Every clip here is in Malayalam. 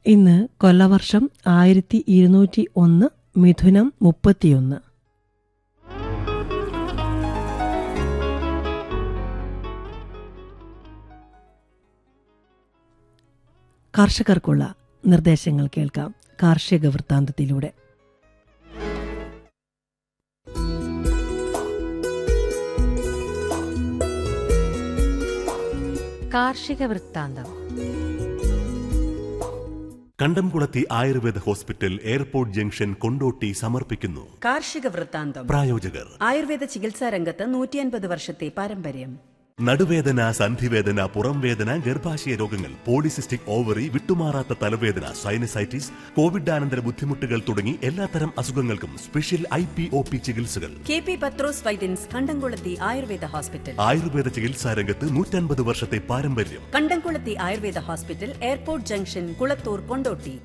ഇന്ന് കൊല്ലവർഷം ആയിരത്തി ഇരുന്നൂറ്റി ഒന്ന് മിഥുനം മുപ്പത്തിയൊന്ന് കർഷകർക്കുള്ള നിർദ്ദേശങ്ങൾ കേൾക്കാം കാർഷിക വൃത്താന്തത്തിലൂടെ കാർഷിക വൃത്താന്തം Kandamkulathi Ayurveda hospital airport junction Kondotty സമർപ്പിക്കുന്നു കാർഷിക വൃത്താന്തം പ്രായോജകർ ആയുർവേദ ചികിത്സാ രംഗത്ത് നൂറ്റിയൻപത് വർഷത്തെ പാരമ്പര്യം നടുവേദന സന്ധിവേദന പുറംവേദന ഗർഭാശയ രോഗങ്ങൾ പോളിസിസ്റ്റിക് ഓവറി വിട്ടുമാറാത്ത തലവേദന സൈനസൈറ്റിസ് കോവിഡാനന്തര ബുദ്ധിമുട്ടുകൾ തുടങ്ങി എല്ലാത്തരം അസുഖങ്ങൾക്കും special I P O P ചികിത്സകൾ കെ പി പത്രോസ് വൈദ്യൻസ് കണ്ടംകുളത്തി ആയുർവേദ ഹോസ്പിറ്റൽ ആയുർവേദ ചികിത്സാ രംഗത്ത് നൂറ്റൻപത് വർഷത്തെ പാരമ്പര്യം Kandamkulathi Ayurveda hospital airport junction Kulathur Kondotty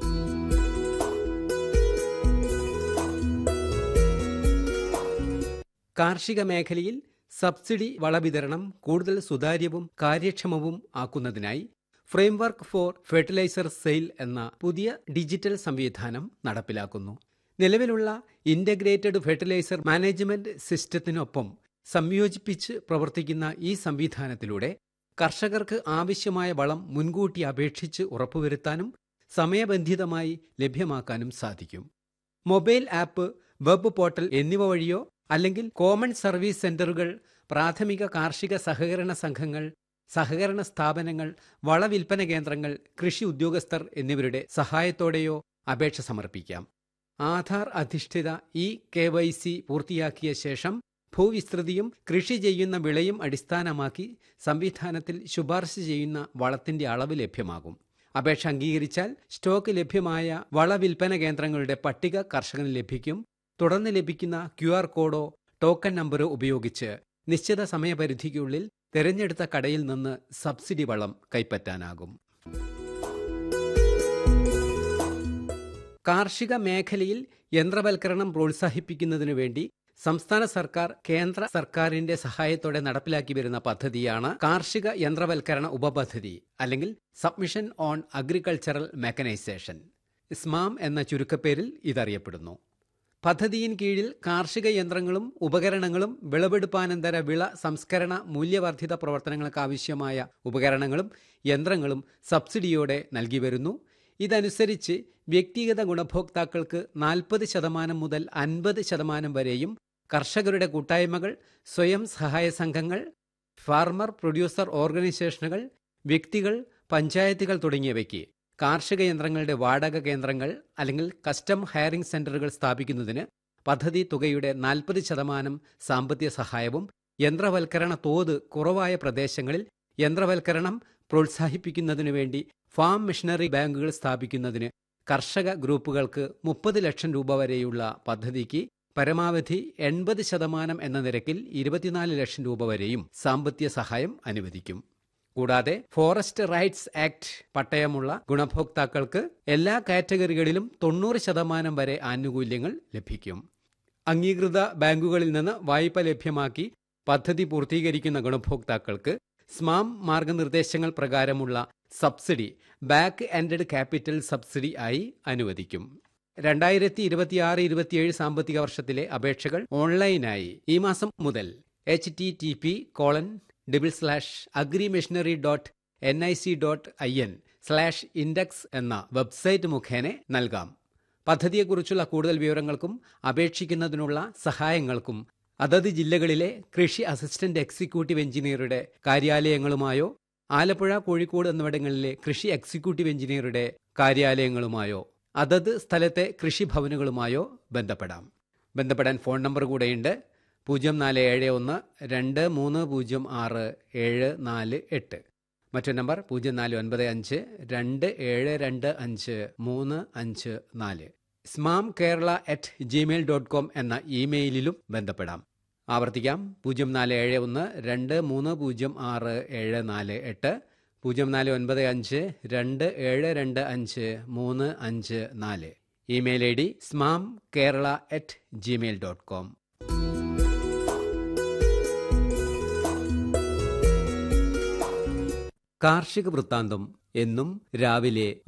കാർഷിക മേഖലയിൽ സബ്സിഡി വളവിതരണം കൂടുതൽ സുതാര്യവും കാര്യക്ഷമവും ആക്കുന്നതിനായി ഫ്രെയിംവർക്ക് ഫോർ ഫെർട്ടിലൈസർ സെയിൽ എന്ന പുതിയ ഡിജിറ്റൽ സംവിധാനം നടപ്പിലാക്കുന്നു നിലവിലുള്ള ഇന്റഗ്രേറ്റഡ് ഫെർട്ടിലൈസർ മാനേജ്മെന്റ് സിസ്റ്റത്തിനൊപ്പം സംയോജിപ്പിച്ച് പ്രവർത്തിക്കുന്ന ഈ സംവിധാനത്തിലൂടെ കർഷകർക്ക് ആവശ്യമായ വളം മുൻകൂട്ടി അപേക്ഷിച്ച് ഉറപ്പുവരുത്താനും സമയബന്ധിതമായി ലഭ്യമാക്കാനും സാധിക്കും മൊബൈൽ ആപ്പ് വെബ് പോർട്ടൽ എന്നിവ വഴിയോ അല്ലെങ്കിൽ കോമൺ സർവീസ് സെന്ററുകൾ പ്രാഥമിക കാർഷിക സഹകരണ സംഘങ്ങൾ സഹകരണ സ്ഥാപനങ്ങൾ വളവിൽപ്പന കേന്ദ്രങ്ങൾ കൃഷി ഉദ്യോഗസ്ഥർ എന്നിവരുടെ സഹായത്തോടെയോ അപേക്ഷ സമർപ്പിക്കാം ആധാർ അധിഷ്ഠിത ഇ കെ വൈ സി പൂർത്തിയാക്കിയ ശേഷം ഭൂവിസ്തൃതിയും കൃഷി ചെയ്യുന്ന വിളയും അടിസ്ഥാനമാക്കി സംവിധാനത്തിൽ ശുപാർശ ചെയ്യുന്ന വളത്തിന്റെ അളവ് ലഭ്യമാകും അപേക്ഷ അംഗീകരിച്ചാൽ സ്റ്റോക്ക് ലഭ്യമായ വളവിൽപ്പന കേന്ദ്രങ്ങളുടെ പട്ടിക കർഷകന് ലഭിക്കും തുടർന്ന് ലഭിക്കുന്ന ക്യു ആർ കോഡോ ടോക്കൺ നമ്പറോ ഉപയോഗിച്ച് നിശ്ചിത സമയപരിധിക്കുള്ളിൽ തിരഞ്ഞെടുത്ത കടയിൽ നിന്ന് സബ്സിഡി വളം കൈപ്പറ്റാനാകും കാർഷിക മേഖലയിൽ യന്ത്രവൽക്കരണം പ്രോത്സാഹിപ്പിക്കുന്നതിനു വേണ്ടി സംസ്ഥാന സർക്കാർ കേന്ദ്ര സർക്കാരിന്റെ സഹായത്തോടെ നടപ്പിലാക്കി വരുന്ന പദ്ധതിയാണ് കാർഷിക യന്ത്രവൽക്കരണ ഉപപദ്ധതി അല്ലെങ്കിൽ submission on agricultural mechanisation SMAM എന്ന ചുരുക്കപ്പേരിൽ ഇതറിയപ്പെടുന്നു പദ്ധതിയിൻ കീഴിൽ കാർഷിക യന്ത്രങ്ങളും ഉപകരണങ്ങളും വിളവെടുപ്പാനന്തര വിള സംസ്കരണ മൂല്യവർദ്ധിത പ്രവർത്തനങ്ങൾക്കാവശ്യമായ ഉപകരണങ്ങളും യന്ത്രങ്ങളും സബ്സിഡിയോടെ നൽകി വരുന്നു ഇതനുസരിച്ച് വ്യക്തിഗത ഗുണഭോക്താക്കൾക്ക് നാൽപ്പത് ശതമാനം മുതൽ അൻപത് ശതമാനം വരെയും കർഷകരുടെ കൂട്ടായ്മകൾ സ്വയം സഹായ സംഘങ്ങൾ ഫാർമർ പ്രൊഡ്യൂസർ ഓർഗനൈസേഷനുകൾ വ്യക്തികൾ പഞ്ചായത്തുകൾ തുടങ്ങിയവയ്ക്ക് കാർഷിക യന്ത്രങ്ങളുടെ വാടക കേന്ദ്രങ്ങൾ അല്ലെങ്കിൽ കസ്റ്റം ഹയറിംഗ് സെന്ററുകൾ സ്ഥാപിക്കുന്നതിന് പദ്ധതി തുകയുടെ നാൽപ്പത് ശതമാനം സാമ്പത്തിക സഹായവും യന്ത്രവൽക്കരണ തോത് കുറവായ പ്രദേശങ്ങളിൽ യന്ത്രവൽക്കരണം പ്രോത്സാഹിപ്പിക്കുന്നതിനു വേണ്ടി ഫാം മിഷനറി ബാങ്കുകൾ സ്ഥാപിക്കുന്നതിന് കർഷക ഗ്രൂപ്പുകൾക്ക് മുപ്പത് ലക്ഷം രൂപ വരെയുള്ള പദ്ധതിക്ക് പരമാവധി എൺപത് ശതമാനം എന്ന നിരക്കിൽ ഇരുപത്തിനാല് ലക്ഷം രൂപ വരെയും സാമ്പത്തിക സഹായം അനുവദിക്കും കൂടാതെ ഫോറസ്റ്റ് റൈറ്റ്സ് ആക്ട് പട്ടയമുള്ള ഗുണഭോക്താക്കൾക്ക് എല്ലാ കാറ്റഗറികളിലും തൊണ്ണൂറ് ശതമാനം വരെ ആനുകൂല്യങ്ങൾ ലഭിക്കും അംഗീകൃത ബാങ്കുകളിൽ നിന്ന് വായ്പ ലഭ്യമാക്കി പദ്ധതി പൂർത്തീകരിക്കുന്ന ഗുണഭോക്താക്കൾക്ക് സ്മാം മാർഗനിർദ്ദേശങ്ങൾ പ്രകാരമുള്ള subsidy back ended capital subsidy ആയി അനുവദിക്കും രണ്ടായിരത്തി ഇരുപത്തിയാറ് ഇരുപത്തിയേഴ് സാമ്പത്തിക വർഷത്തിലെ അപേക്ഷകൾ ഓൺലൈനായി ഈ മാസം മുതൽ H T T P colon double slash agri machinery dot N I C dot I N slash index എന്ന വെബ്സൈറ്റ് മുഖേന നൽകാം പദ്ധതിയെക്കുറിച്ചുള്ള കൂടുതൽ വിവരങ്ങൾക്കും അപേക്ഷിക്കുന്നതിനുള്ള സഹായങ്ങൾക്കും അതത് ജില്ലകളിലെ കൃഷി അസിസ്റ്റന്റ് എക്സിക്യൂട്ടീവ് എഞ്ചിനീയറുടെ കാര്യാലയങ്ങളുമായോ ആലപ്പുഴ കോഴിക്കോട് എന്നിവിടങ്ങളിലെ കൃഷി എക്സിക്യൂട്ടീവ് എഞ്ചിനീയറുടെ കാര്യാലയങ്ങളുമായോ അതത് സ്ഥലത്തെ കൃഷിഭവനുകളുമായോ ബന്ധപ്പെടാം ബന്ധപ്പെടാൻ ഫോൺ നമ്പർ കൂടെയുണ്ട് പൂജ്യം നാല് ഏഴ് ഒന്ന് രണ്ട് മൂന്ന് പൂജ്യം ആറ് ഏഴ് നാല് എട്ട് മറ്റൊരു നമ്പർ പൂജ്യം നാല് ഒൻപത് അഞ്ച് രണ്ട് ഏഴ് രണ്ട് അഞ്ച് മൂന്ന് അഞ്ച് നാല് SMAM Kerala at Gmail dot com എന്ന ഇമെയിലിലും ബന്ധപ്പെടാം ആവർത്തിക്കാം പൂജ്യം നാല് ഏഴ് ഒന്ന് രണ്ട് മൂന്ന് പൂജ്യം ആറ് ഏഴ് നാല് എട്ട് പൂജ്യം നാല് ഒൻപത് അഞ്ച് രണ്ട് ഏഴ് രണ്ട് അഞ്ച് മൂന്ന് അഞ്ച് നാല് email I D SMAM Kerala at Gmail dot com കാർഷിക വൃത്താന്തം എന്നും രാവിലെ